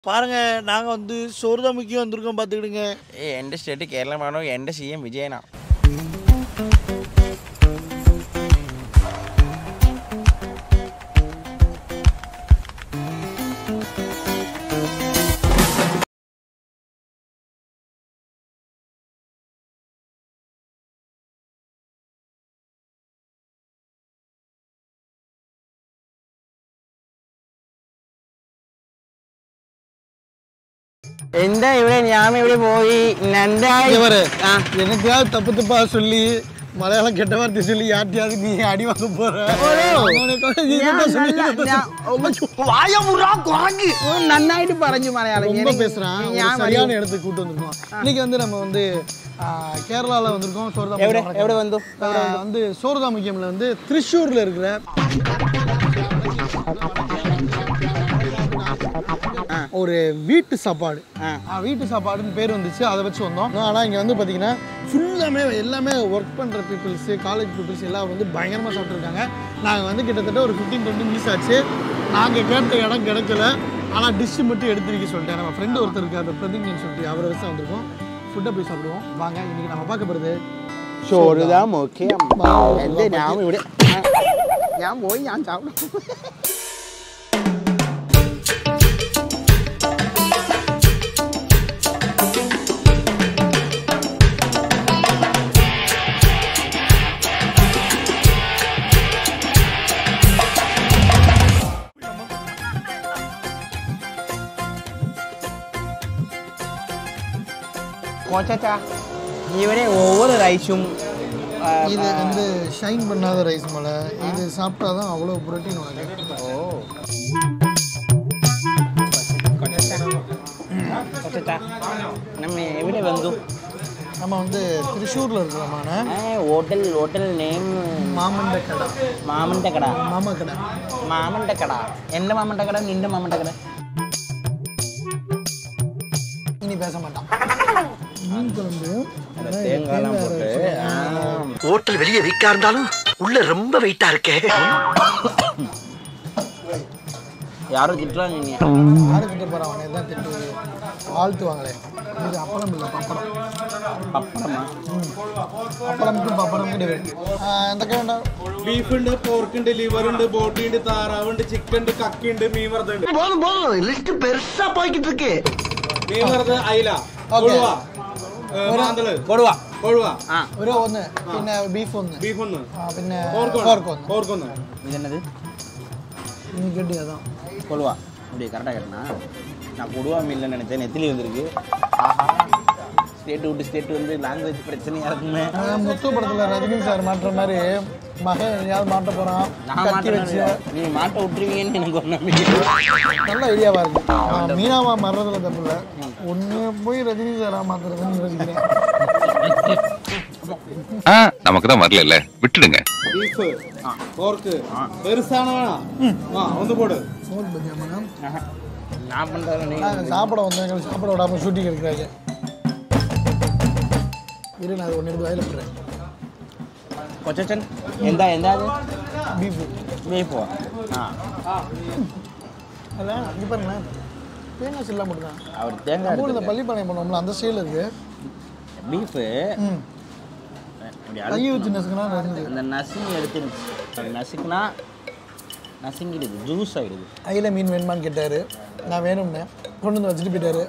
பாருங்க நாங்க வந்து சோறுதான் முக்கியம் வந்திருக்கோம் பார்த்துக்கிடுங்க ഏ എൻ്റെ സ്റ്റേറ്റ് കേരളമാണോ എൻ്റെ സി എം വിജയനാ എന്താ ഇവിടെ ഞാൻ ഇവിടെ പോയി രണ്ടായി இவரு ആ எனக்காவது தப்பு தப்பா சொல்லி மலையாளம் கெட்ட வார்த்தை சொல்லி யார்ட்டையாவது நீ அடி வாங்க போற அவனுக்கு நீ ഞാൻ தான் சொல்லி നല്ല- ഞാൻ- വായമുറാ കുറഞ്ഞ്. ഓ, നന്നായിട്ട് പറഞ്ഞു മലയാളം ரொம்ப എനിക്ക് பேசுறான் ஒரு ഞാൻ சரியான இடத்துக்கு கூட்டு வந்திருக்கோம் இன்னைக்கு வந்து நம்ம வந்து ஆ, கேரளால வந்திருக்கோம் சோர்தா എവിടെ முக்கியம் എവിടെ വന്നു ஆ, வந்து சோர்தா முக்கியம்ல வந்து திருச்சூர்ல இருக்கிற ஒரு வீட்டு சாப்பாடு ஆ, வீட்டு சாப்பாடுன்னு பேர் வந்துச்சு அதை வச்சு வந்தோம் ஆனால் இங்கே வந்து பார்த்தீங்கன்னா ஃபுல்லாமே எல்லாமே ஒர்க் பண்ணுற பீப்புள்ஸு காலேஜ் பீப்புள்ஸ் எல்லாம் வந்து பயங்கரமாக சாப்பிட்ருக்காங்க நாங்கள் வந்து கிட்டத்தட்ட ஒரு ஃபிஃப்டீன் டுவெண்ட்டி மினிட்ஸ் ஆச்சு நாங்கள் கேட்ட இடம் கிடைக்கல ஆனால் டிஷ்ஷு மட்டும் எடுத்து வைக்க சொல்லிட்டேன் நம்ம ஃப்ரெண்டு ஒருத்தர் இருக்கார் பிரதிங்னு சொல்லிட்டு அவரை வச்சு வந்திருக்கோம் ஃபுட்டை போய் சாப்பிடுவோம் வாங்க இன்னைக்கு நம்ம பார்க்க போகிறது ചോറുതാ മുഖ്യം എന്റെ ഞാൻ ഇവിടെ ആ, ഞാൻ പോയി ഞാൻ ചാവിടും കോച്ചാ ഇവിടെ ஒவ்வொரு ரைஸும் இது வந்து ஷைன் பண்ணாத ரைஸ் மலை இது சாப்பிட்டா தான் அவ்வளோ புரோட்டீன் உனக்கு കോച്ചാ നമ്മ എവിടെ വന്നു நம்ம வந்து திருச்சூரில் இருக்கிறோமான ഹോട്ടൽ ഹോട്ടൽ നെയിം மாமண்ட கடை മാമന്റെ കട மாமா கடை മാമന്റെ കട എന്റെ മാമന്റെ കട നിന്റെ മാമന്റെ കട இனி பேச மாட்டான் மீன் குழம்பு தேங்காய்லாம் போட்டு ஹோட்டல் வெளியே வீக்கா இருந்தாலும் உள்ள ரொம்ப வெயிட்டா இருக்கே யாரும் திட்டுறாங்க நீ யாரு கிட்ட போகிறான் அவனை தான் திட்டு வாழ்த்துவாங்களே இது அப்பளம் இல்லை பப்படம் പപ്പടമാ அப்பளமுக்கும் பப்படமுக்கும் டிஃபரெண்ட் എന്തൊക്കെ വേണ്ട ബീഫ് ഉണ്ട് പോർക്ക് ഉണ്ട് ലിവർ ഉണ്ട് ബോട്ടി ഉണ്ട് താറാവ് ഉണ്ട് ചിക്കൻ ഉണ്ട് കക്കി ഉണ്ട് മീൻ വറുത്ത ഉണ്ട് போதும் போதும் லிஸ்ட் பெருசா போய்கிட்டு இருக்கு മീൻ വറുത്ത അയില കൊഴുവ ഏ, മാന്തള് കൊടുവാ കൊഴുവ ആ ഒരു ഒന്ന് പിന്നെ ബീഫ് ഒന്ന് ബീഫ് ഒന്ന് ആ, പിന്നെ പോർക്ക് പോർക്ക് ഒന്ന് ഒന്ന് പോർക്ക് ഒന്ന് ഇതെന്നത് நீ கேட்டு அதான் கொடுவா இப்படி கரெக்டாக கட்டினா நான் கொடுவா மீனில் நினச்சேன் நெத்திலி வந்திருக்கு ஸ்டேட் விட்டு ஸ்டேட் வந்து லாங்குவேஜ் பிரச்சனையாக இருக்குமே ஆனா, முத்து படத்துல ரஜினி சார் மாட்டுற மாதிரி மகன் எங்கேயாவது மாட்ட போறான் நான் கத்தி வச்சு மாட்டேன் நீ மாட்ட விட்டுருவீங்கன்னு எனக்கு ஒரு நம்பிக்கை நல்ல ஐடியாவா இருக்கு நான் மீனாவா மாறுறதுல தப்பு இல்லை ஒன்று போய் ரஜினி சாரா மாத்துறதுன்னு யோசிக்கிறேன் ஆ நமக்கு தான் வரல விட்டுடுங்க ബീഫ് പോർക്ക് പെരുസാണ് വേണം ആ ഒന്ന് പോട് சோறு பத்தியாமா நான் பண்ணுறது நீ நாங்கள் சாப்பிட வந்தோம் எங்களுக்கு சாப்பிட விடாம ஷூட்டிங் இருக்கிறாங்க இரு நான் அது ஒன்று எடுத்து வயலில் போடுறேன் கொச்சன் எந்த எந்த அது பீஃபு பீஃபோ ஆ அதான் இங்கே பாருங்களேன் தேங்காய் சில்லா மட்டும் தான் அவர் தேங்காய் நம்ம ஊர்ல இந்த எடுத்து பள்ளிப்பாளையம் பண்ணோம்ல அந்த ஸ்டைல் இருக்கு பீஃபு ம் இப்படி கை அழுத்தி வச்சு நசுக்கினா நடந்து அந்த நசுங்கி எடுத்து அது நசுக்குனா நசுங்கிடுது ஜூஸ் ஆகிடுது அயில மீன் வேணுமான்னு கேட்டார் நான் வேணும்னேன் கொண்டு வந்து வச்சுட்டு போயிட்டாரு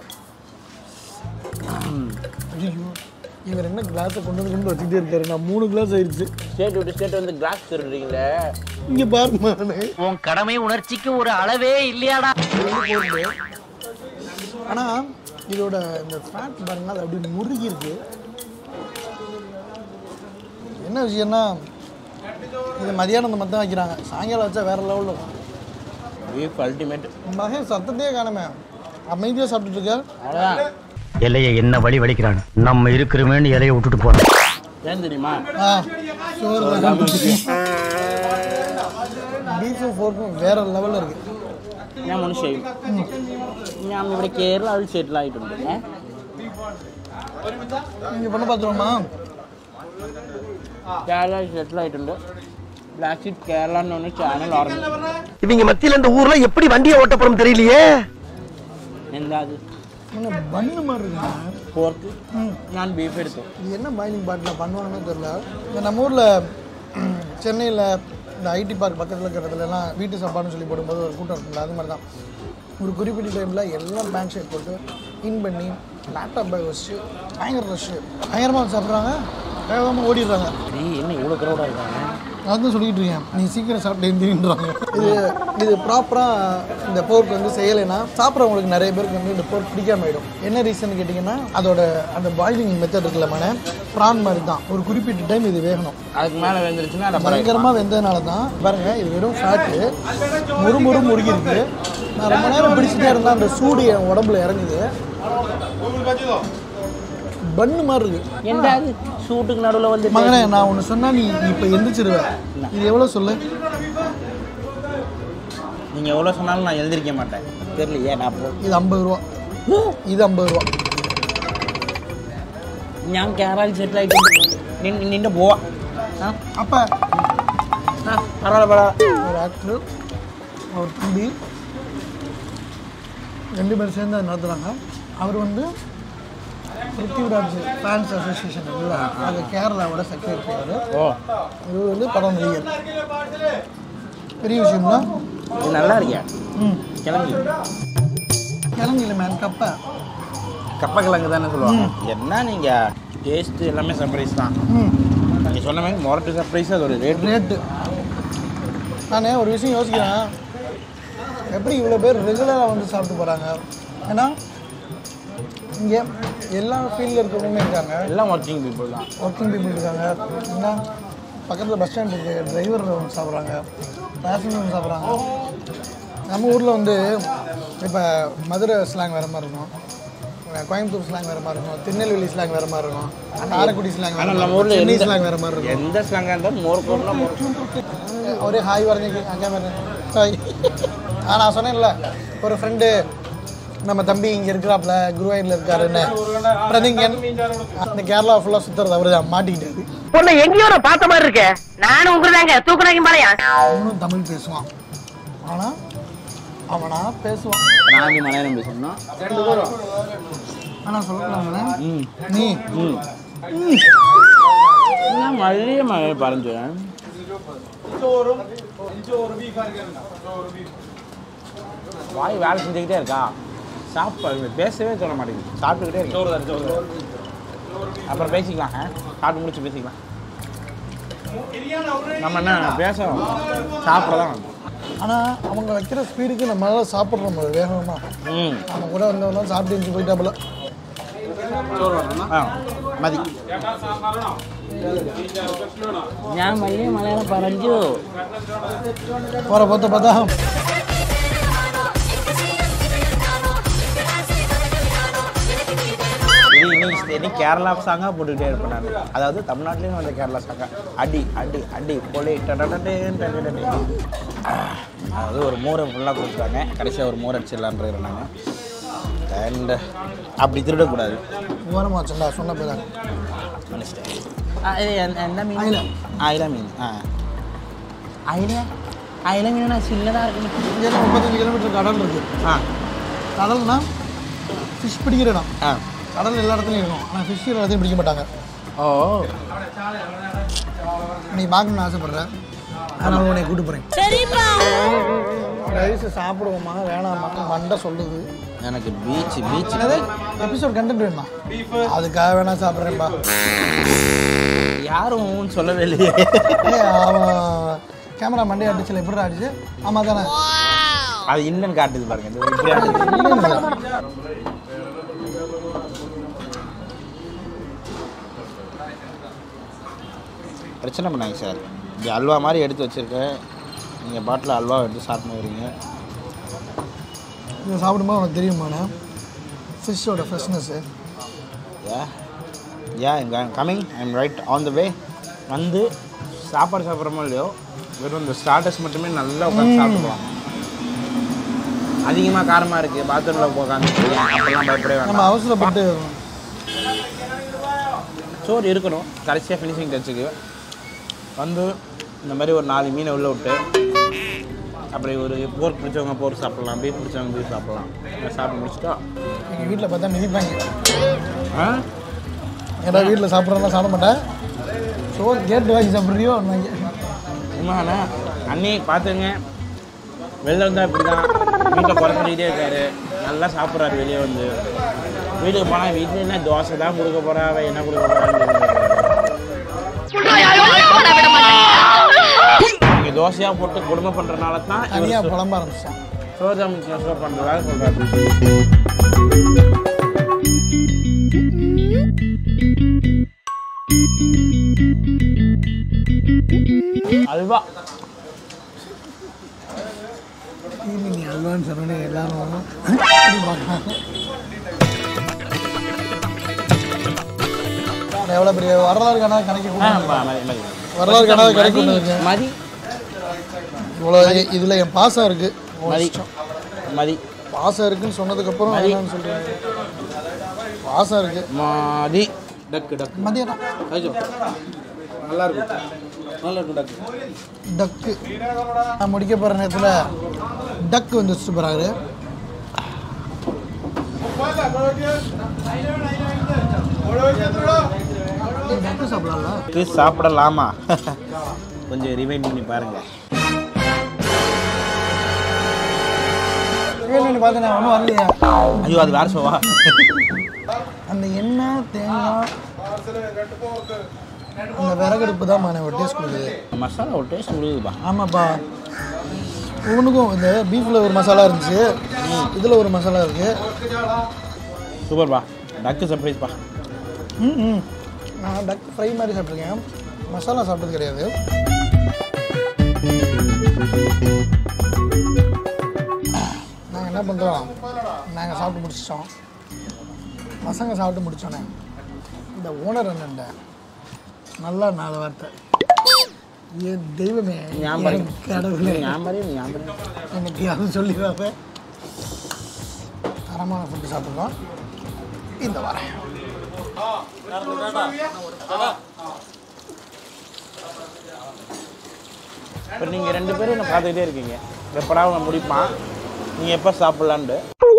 ஐயோ இவர் என்ன கிளாஸை கொண்டு வந்து கொண்டு வச்சுக்கிட்டே இருக்காரு நான் மூணு கிளாஸ் ஆயிடுச்சு ஸ்டேட் விட்டு ஸ்டேட் வந்து கிளாஸ் திருடுறீங்களே இங்கே பாருங்க நானு. உன் கடமை உணர்ச்சிக்கு ஒரு அளவே இல்லையாடா ஆனா இதோட இந்த ஃபேட் பாருங்க அது அப்படி முருகி இருக்கு என்ன விஷயம்னா இது மதியானம் மட்டும் தான் வைக்கிறாங்க சாயங்காலம் வச்சா வேற லெவலில் இருக்கும் பீஃப் அல்டிமேட் மகன் சத்தத்தையே காணுமே அமைதியாக சாப்பிட்டுட்டு இருக்கார் அவ்வளோதான் இலைய என்ன வழி வலிக்கிறான் நம்ம இருக்கிறோமேன்னு இலைய விட்டுட்டு போறோம் ஏன் தெரியுமா ஆ சோறு தான் ബീഫും ഫോർക്കും വേറെ ലെവലിൽ ഇருக்கு ഞാൻ മനുഷ്യ ഞാൻ ഇവിടെ കേരളയിൽ സെറ്റിൽ ആയിട്ടുണ്ട് ഏ? இங்கே பண்ண பார்த்துருவோமா കേരളയിൽ സെറ്റിൽ ആയിട്ടുണ്ട് ബ്ലാക്ക് ഷീറ്റ് കേരള എന്ന് പറഞ്ഞ ചാനൽ ഓർമ്മ இவங்க மத்தியில இந்த ஊர்ல எப்படி வண்டியை ஓட்ட போறோம் தெரியலையே എന്താ என்ன பண்ணு மாதிரி இருக்குங்க പോർക്ക് ഞാൻ ബീഫ് എടുത്തു இது என்ன மைனிங் பாட்டில் பண்ணுவாங்கன்னு தெரியல இந்த நம்ம ஊரில் சென்னையில் இந்த ஐடி பார்க் பக்கத்தில் இருக்கிறதுலலாம் வீட்டு சாப்பாடுன்னு சொல்லி போடும்போது ஒரு கூட்டம் இருக்குல்ல அது மாதிரி தான் ஒரு குறிப்பிட்ட டைமில் எல்லாம் பேண்ட் ஷர்ட் போட்டு இன் பண்ணி லேப்டாப் பேக் வச்சு பயங்கர ரஷ்ஷு பயங்கரமாக வந்து சாப்பிட்றாங்க வேகமாக ஓடிடுறாங்க என்ன இவ்வளோ க்ரௌடாக இருக்காங்க அதுதான் சொல்லிட்டு இருக்கேன் நீ சீக்கிரம் சாப்பிட்டு எழுந்திரின்றாங்க இது இது ப்ராப்பராக இந்த போர்க் வந்து செய்யலைன்னா சாப்பிட்றவங்களுக்கு நிறைய பேருக்கு வந்து இந்த போர்க் பிடிக்காம ஆயிடும் என்ன ரீசன் கேட்டிங்கன்னா அதோட அந்த பாயிலிங் மெத்தட் இருக்குல்ல மன ப்ரான் மாதிரி தான் ஒரு குறிப்பிட்ட டைம் இது வேகணும் அதுக்கு மேலே வெந்துருச்சுன்னா அதை பயங்கரமாக வெந்ததுனால தான் பாருங்க இது வெறும் ஃபேட்டு முறு முறு முறுகி இருக்கு நான் ரொம்ப நேரம் பிடிச்சிட்டே இருந்தால் அந்த சூடு என் உடம்புல இறங்குது பண்ணு மாதிரி இருக்கு என்ன ஷூட்டுக்கு நடுவில் வந்து மகனே நான் ஒன்று சொன்னால் நீ இப்போ எந்திரிச்சிருவேன் இது எவ்வளோ சொல்லு நீங்கள் எவ்வளோ சொன்னாலும் நான் எழுந்திருக்க மாட்டேன் தெரியலையே நான் போ இது ஐம்பது ரூபா இது ஐம்பது ரூபா ഞാൻ കേരളയിൽ സെറ്റിൽ ആയിട്ട് നിന്റെ പോവാ ആ அப்போ ആ പരവായില്ല പരവായില്ല ஒரு ஆக்டர் அவர் தம்பி ரெண்டு பேரும் சேர்ந்து அதை நடத்துகிறாங்க அவர் வந்து பிருத்திவிராஜ் ஃபேன்ஸ் அசோசியேஷன் இருக்குல்ல அது கேரளாவோட செக்ரட்டரி அவர் ஓ இவர் வந்து படம் நடிகர் பெரிய விஷயம்னா இது நல்லா இருக்கியா ம் கிளம்பி கிளம்பில மேன் கப்பை கப்பக்கிழங்கு தானே சொல்லுவாங்க என்ன நீங்கள் டேஸ்ட்டு எல்லாமே சர்ப்ரைஸ் தான் ம் நீங்கள் சொன்ன மாதிரி மொரட்டு சர்ப்ரைஸ் அது ஒரு ரேட் ரேட்டு நான் ஒரு விஷயம் யோசிக்கிறேன் எப்படி இவ்வளோ பேர் ரெகுலராக வந்து சாப்பிட்டு போகிறாங்க ஏன்னா இங்கே எல்லா ஃபீல்டில் இருக்கிறவங்களுமே இருக்காங்க எல்லாம் ஒர்க்கிங் பீப்புள் தான் ஒர்க்கிங் பீப்புள் இருக்காங்க என்ன பக்கத்தில் பஸ் ஸ்டாண்ட் இருக்குது டிரைவர் வந்து சாப்பிட்றாங்க பேசஞ்சர் வந்து சாப்பிட்றாங்க நம்ம ஊரில் வந்து இப்போ மதுரை ஸ்லாங் வேறு மாதிரி இருக்கும் கோயம்புத்தூர் ஸ்லாங் வேறு மாதிரி இருக்கும் திருநெல்வேலி ஸ்லாங் வேறு மாதிரி இருக்கும் காரைக்குடி ஸ்லாங் வேறு ஆனால் மாதிரி நம்ம இருக்கும் ஊரில் சென்னை எந்த ஸ்லாங் வேறு மாதிரி இருக்கும் எந்த ஸ்லாங்காக இருந்தாலும் மோர் கோர்னா மோர் ஒரே ஹாய் வரைஞ்சி அங்கே ஹாய் ஆ நான் சொன்னேன்ல ஒரு ஃப்ரெண்டு நம்ம தம்பி இங்கே இருக்கிறாப்புல குருவாயூரில் இருக்காருன்னு பிரதிங்கன் அந்த கேரளா ஃபுல்லாக சுற்றுறது அவர் தான் மாட்டிக்கிட்டாரு பொண்ணு எங்கேயோ நான் பார்த்த மாதிரி இருக்கே நானும் உங்களுதாங்க தூக்குனாங்க பாளையா அவனும் தமிழ் பேசுவான் ஆனால் அவனா பேசுவான் நான் மலையாளம் பேசணும் ஆனால் சொல்லக்கூடாதுல ம் நீ ம் ഞാൻ വലിയ മഴ പറഞ്ഞു வாய் வேலை செஞ்சுக்கிட்டே இருக்கா சாப்பாடு பேசவே சொல்ல மாட்டேங்குது சாப்பிட்டுக்கிட்டே இருக்கு அப்புறம் பேசிக்கலாம் ஆ? சாப்பிட்டு முடிச்சு பேசிக்கலாம் நம்ம என்ன பேசுறோம் சாப்பிட தான் வந்தோம். ஆனால் அவங்க வைக்கிற ஸ்பீடுக்கு நம்மளால சாப்பிட்றோம் அது வேகமாக ம் நம்ம கூட வந்தவங்களாம் சாப்பிட்டு இருந்துச்சு போயிட்டாப்புல ആ മതി ഞാൻ വലിയ മലയാളം പറഞ്ഞു போகிற பார்த்த பார்த்தா இது இன்னைக்கு இன்னைக்கு கேரளா சாங்காக போட்டுக்கிட்டே இருப்பேன் நான் அதாவது தமிழ்நாட்டிலேயும் வந்த கேரளா சாங்கா அடி அடி அடி கொலை டடடடேன் டடடடே. ஆஹ், அதாவது ஒரு மோரை ஃபுல்லாக கொடுத்தாங்க கடைசியாக ஒரு மோர் அடிச்சிடலான்றது நாங்கள் அண்ட் அப்படி திருடக்கூடாது ஓரமாச்சுண்டா சொன்ன பேர் நினச்சிட்டேன் என்ன மீன் அயில. அயில மீன் ஆ அயில அயில மீனா சின்னதாக இருக்கு இங்கே முப்பத்தஞ்சு கிலோமீட்டர் கடல் இருக்குது ஆ கடல்னா ஃபிஷ் பிடிக்கிற இடம் ஆ கடல் எல்லா இடத்துலையும் இருக்கும் ஆனால் ஃபிஷ் எல்லா இடத்துலையும் பிடிக்க மாட்டாங்க ஓ நீ பார்க்கணும்னு ஆசைப்பட்றேன் அதனால உன்னை கூட்டு போகிறேன் ரைஸ் சாப்பிடுவோமா வேணாமா மண்டை சொல்லுது எனக்கு பீச் பீச் என்னது எபிசோட் கண்டென்ட் வேணுமா அதுக்காக வேணா சாப்பிட்றேன்ப்பா யாரும் சொல்லவே இல்லையே ஏய் அவன் கேமரா மண்டே அடிச்சல எப்படி அடிச்சு ஆமாம் தானே அது இல்லைன்னு காட்டுது பாருங்க இந்த இப்படி ஆட்டுது. இல்லைங்க பிரச்சனை பண்ணாங்க சார் இப்படி அல்வா மாதிரி எடுத்து வச்சிருக்கேன் நீங்கள் பாட்டில் அல்வா எடுத்து சாப்பிட்டு வரீங்க இதை சாப்பிடும்போது உனக்கு தெரியுமாண்ணே ஃபிஷ்ஷோட freshness yeah yeah I'm coming I'm right on the way வந்து சாப்பாடு சாப்பிட்றோமோ இல்லையோ வெறும் இந்த ஸ்டார்டர்ஸ் மட்டுமே நல்லா உட்காந்து சாப்பிடுவாங்க அதிகமாக காரமாக இருக்குது பாத்ரூமில் உட்காந்து அப்பெல்லாம் பயப்படவே நம்ம வேண்டாம் அவசரப்பட்டு சோறு இருக்கணும் கடைசியாக ஃபினிஷிங் டச்சுக்கு வந்து இந்த மாதிரி ஒரு நாலு மீனை உள்ளே விட்டு அப்படி ஒரு போர்க் பிடிச்சவங்க போர்க் சாப்பிட்லாம் பீஃப் பிடிச்சவங்க பீஃப் சாப்பிட்லாம் நான் சாப்பிட்டு முடிச்சிட்டோம் எங்கள் வீட்டில் பார்த்தா மிதிப்பாங்க ஆ ஏன்னா வீட்டில் சாப்பிட்றதெல்லாம் சாப்பிட மாட்டேன் ஸோ கேட்டு வாங்கி சாப்பிட்றியோ உண்மைண்ணா அண்ணி பார்த்துங்க வெளில வந்தால் இப்படி தான் வீட்டில் குறை சொல்லிக்கிட்டே இருக்காரு நல்லா சாப்பிட்றாரு வெளியே வந்து வீட்டுக்கு போனால் வீட்டில் என்ன தோசை தான் கொடுக்க போறா அவன் என்ன கொடுக்க போறான்னு நீங்கள் தோசையாக போட்டு குடும்பம் பண்ணுறனால தான் தனியாக புலம்ப ஆரம்பிச்சேன் சோதா முக்கியம் ஷோ பண்ணுறதா சொல்கிறாரு அல்வா நீ அல்வான்னு சொன்னோன்னே எல்லாரும் அப்படி பார்க்கறாங்க. நான் எவ்வளோ பெரிய வரலாறு கணக்கு கணக்கு ஆ, கொடுக்கணும். பா, மதி, மதி. வரலாறு கணக்கு கணக்கு கொண்டு இருக்கேன் மதி இவ்வளோ இதில் என் பாசம் இருக்கு மதி மதி பாசம் இருக்குன்னு சொன்னதுக்கப்புறம் மதி. என்னன்னு சொல்கிறேன் பாசம் இருக்கு மதி டக்கு டக்கு மதியம் கழிச்சோ நல்லா இருக்கும் நல்லா இருக்கும் டக்கு டக்கு நான் முடிக்க போகிற நேரத்தில் டக்கு வந்து சூப்பராகுது டக்கு சாப்பிடலாம்ல இது சாப்பிடலாமா கொஞ்சம் ரிவைண்ட் பண்ணி பாருங்க கேள்வி பார்த்து நான் ஒன்றும் வரலையா ஐயோ அது வேற ஷோவா அந்த எண்ணெய் தேங்காய் அந்த விறகடுப்பு தான் நான் ஒரு டேஸ்ட் கொடுக்குது மசாலா ஒரு டேஸ்ட் முடியுதுப்பா ஆமாப்பா ஒவ்வொன்றுக்கும் இந்த பீஃபில் ஒரு மசாலா இருந்துச்சு இதில் ஒரு மசாலா இருக்குது சூப்பர்ப்பா டக்கு சர்ப்ரைஸ்ப்பா ம் ம் நான் டக் ஃப்ரை மாதிரி சாப்பிட்ருக்கேன் மசாலா சாப்பிட்டது கிடையாது நாங்கள் என்ன பண்ணுறோம் நாங்கள் சாப்பிட்டு முடிச்சிட்டோம் பசங்க சாப்பிட்டு முடிச்சோன்னே இந்த ஓனர் என்னண்ட நல்லா நாலு வார்த்தை என் தெய்வமே ஞாபகம். என் கடவுளே ஞாபகம் ஞாபகம் எனக்கு அது சொல்லிடுறாப்ப தரமான ஃபுட்டு சாப்பிட்றோம் இந்த வரேன் இப்போ நீங்கள் ரெண்டு பேரும் என்ன பார்த்துக்கிட்டே இருக்கீங்க எப்படா அவன் முடிப்பான் நீங்கள் எப்போ சாப்பிட்லான்ட்டு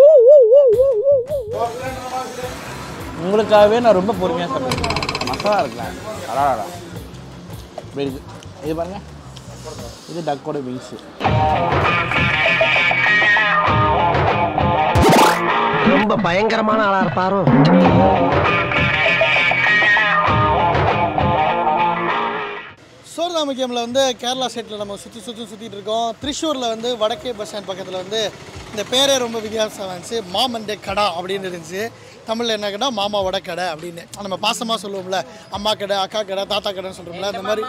உங்களுக்காகவே நான் ரொம்ப பொறுமையாக சாப்பிடுவேன் மசாலா இருக்கலாம் அடாடா இப்படி இருக்கு இது பாருங்க இது டக்கோட விங்ஸு ரொம்ப பயங்கரமான ஆளா இருப்பாரோ சோர்தாமக்கியமில் வந்து கேரளா ஸ்டேட்டில் நம்ம சுற்றி சுற்றி சுற்றிட்டு இருக்கோம் திருச்சூரில் வந்து வடக்கே பஸ் ஸ்டாண்ட் பக்கத்தில் வந்து இந்த பேரே ரொம்ப வித்தியாசம் இருந்துச்சு மாமண்டே கடா அப்படின்னு இருந்துச்சு தமிழில் என்ன கடை மாமாவோட கடை அப்படின்னு நம்ம பாசமாக சொல்லுவோம்ல அம்மா கடை அக்கா கடை தாத்தா கடைன்னு சொல்கிறோம்ல அந்த மாதிரி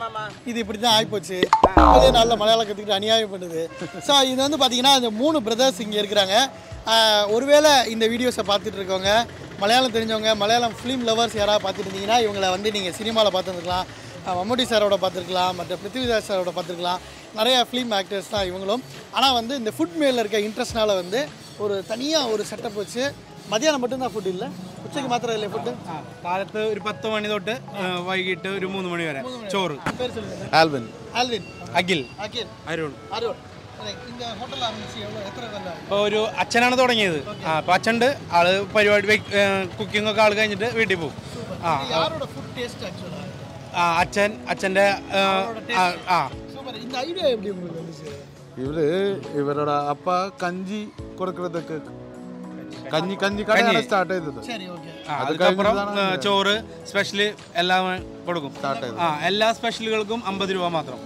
இது இப்படி தான் ஆகிப்போச்சு அதே நல்ல மலையாளம் கற்றுக்கிட்டு அநியாயம் பண்ணுது ஸோ இது வந்து பார்த்தீங்கன்னா இந்த மூணு பிரதர்ஸ் இங்கே இருக்கிறாங்க ஆஹ் ஒருவேளை இந்த வீடியோஸை பார்த்துட்டு இருக்கவங்க மலையாளம் தெரிஞ்சவங்க மலையாளம் ஃபிலிம் லவர்ஸ் யாராவது பார்த்துட்டு இருந்தீங்கன்னா இவங்களை வந்து நீங்கள் சினிமாவில் பார்த்துருக்கலாம் மம்முட்டி சாரோட பார்த்துருக்கலாம் மற்ற பிருத்திவிராஜ் சாரோட பார்த்துருக்கலாம் நிறைய ஃபிலிம் ஆக்டர்ஸ் தான் இவங்களும் ஆனால் வந்து இந்த ஃபுட் மேல இருக்க இன்ட்ரெஸ்ட்னால வந்து ஒரு தனியாக ஒரு செட்டப் வச்சு மதியானம் மட்டும்தான் ஃபுட் இல்லை ഉച്ചയ്ക്ക് മാത്രമേ ഇല്ലേ ഫുഡ് കാലത്ത് ഒരു പത്ത് മണി തൊട്ട് ആ, വൈകിട്ട് ഒരു മൂന്ന് മണി വരെ ചോറ് பேர் சொல்லுங்க ആൽബൻ ஆல்வின் അഖിൽ அகில் അരുൺ அருண் അതെ, இந்த ஹோட்டல் ஆரம்பிச்சு எவ்வளோ எத்தனை കൊല്ലം ഇപ്പോൾ ഒരു അച്ഛനാണ് തുടങ്ങിയത് ആ അപ്പോൾ അച്ഛനുണ്ട് ആള് പരിപാടി കുക്കിംഗ് ഒക്കെ ആൾ കഴിഞ്ഞിട്ട് വീട്ടിൽ പോകും ആ யாரோட ஃபுட் டேஸ்ட் ஆக்சுவலாக ആ അച്ഛൻ അച്ഛൻ്റെ ആ, ആ, ആ சூப்பர் இந்த ஐடியா எப்படி உங்களுக்கு வந்துச்சு இவரு இவரோட அப்பா கஞ்சி கொடுக்கறதுக்கு കഞ്ഞി കഞ്ഞി കടയാണ് സ്റ്റാർട്ട് ചെയ്തത് சரி ஓகே ആ, അതുക്കപ്പുറം ആ, ചോറ് സ്പെഷ്യൽ എല്ലാം കൊടുക്കും ആ എല്ലാ സ്പെഷ്യലുകൾക്കും അമ്പത് രൂപ മാത്രം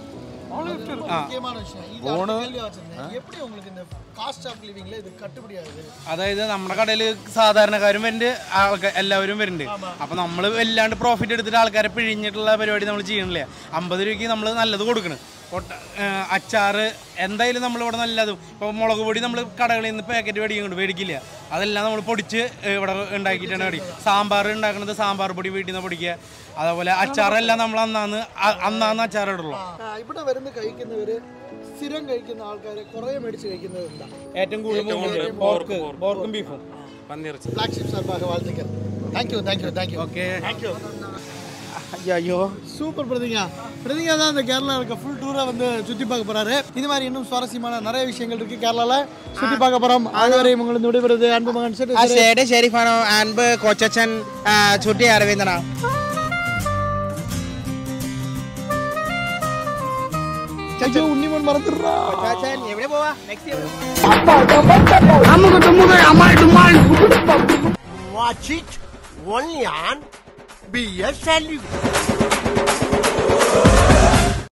முக்கியமான விஷயம் இது அடுத்த கேள்வியா வச்சிருந்தேன் எப்படி உங்களுக்கு இந்த காஸ்ட் ஆஃப் லிவிங்ல இது கட்டுப்படி ஆகுது അതായത് നമ്മുടെ കടയിൽ സാധാരണക്കാരും വരുന്നുണ്ട് ആൾക്കാർ എല്ലാവരും വരുന്നുണ്ട് അപ്പൊ നമ്മൾ വല്ലാണ്ട് പ്രോഫിറ്റ് എടുത്തിട്ട് ആൾക്കാരെ പിഴിഞ്ഞിട്ടുള്ള പരിപാടി നമ്മൾ ചെയ്യണില്ല അമ്പത് രൂപയ്ക്ക് നമ്മൾ നല്ലത് കൊടുക്കണം കൊട്ട- ഏഹ് അച്ചാറ് എന്തായാലും നമ്മൾ ഇവിടെ നല്ലതും ഇപ്പോൾ മുളക് പൊടി നമ്മൾ കടകളിൽ നിന്ന് പാക്കറ്റ് മേടിക്കുന്നുണ്ട് മേടിക്കില്ല അതെല്ലാം നമ്മൾ പൊടിച്ച് ഏഹ് ഇവിടെ ഉണ്ടാക്കിയിട്ടാണ് മേടിക്കും സാമ്പാർ ഉണ്ടാക്കുന്നത് സാമ്പാർ പൊടി വീട്ടിൽ നിന്ന് പൊടിക്കുക അതേപോലെ അച്ചാറെല്ലാം നമ്മൾ അന്നാന്ന് അ- അന്നാന്ന് അച്ചാറിടുള്ളൂ ഇവിടെ വരുന്ന കഴിക്കുന്നവര് സ്ഥിരം കഴിക്കുന്ന ആൾക്കാര് കുറെ മേടിച്ച് കഴിക്കുന്നവരുണ്ടാ ഏറ്റവും കൂടുതൽ പോർക്ക് പോർക്കും ബീഫും പന്നിയിറച്ചി பிளாக் ஷிப் சார்பாக வாழ்த்துக்கள் thank you thank you thank you okay thank you ஐயோ சூப்பர் பிரதிகா பிரதிகா தான் இந்த கேரளா இருக்க ஃபுல் டூரை வந்து சுற்றி பார்க்க போறாரு இது மாதிரி இன்னும் சுவாரஸ்யமான நிறைய விஷயங்கள் இருக்கு கேரளால சுற்றி பார்க்க போறோம் அதுவரை உங்களுக்கு விடைபெறுது அன்பு மகன் சரி, ആ சரி. സ്റ്റേഡ് ഷെരീഫാണോ അൻപ് കൊച്ചച്ഛൻ ആ, ചുട്ടി അരവിന്ദനാ ஐயோ, உன்னிமன் மறந்துடுறா കൊച്ചച്ഛൻ എവിടെ പോവാ next Watch it only on BS Salute.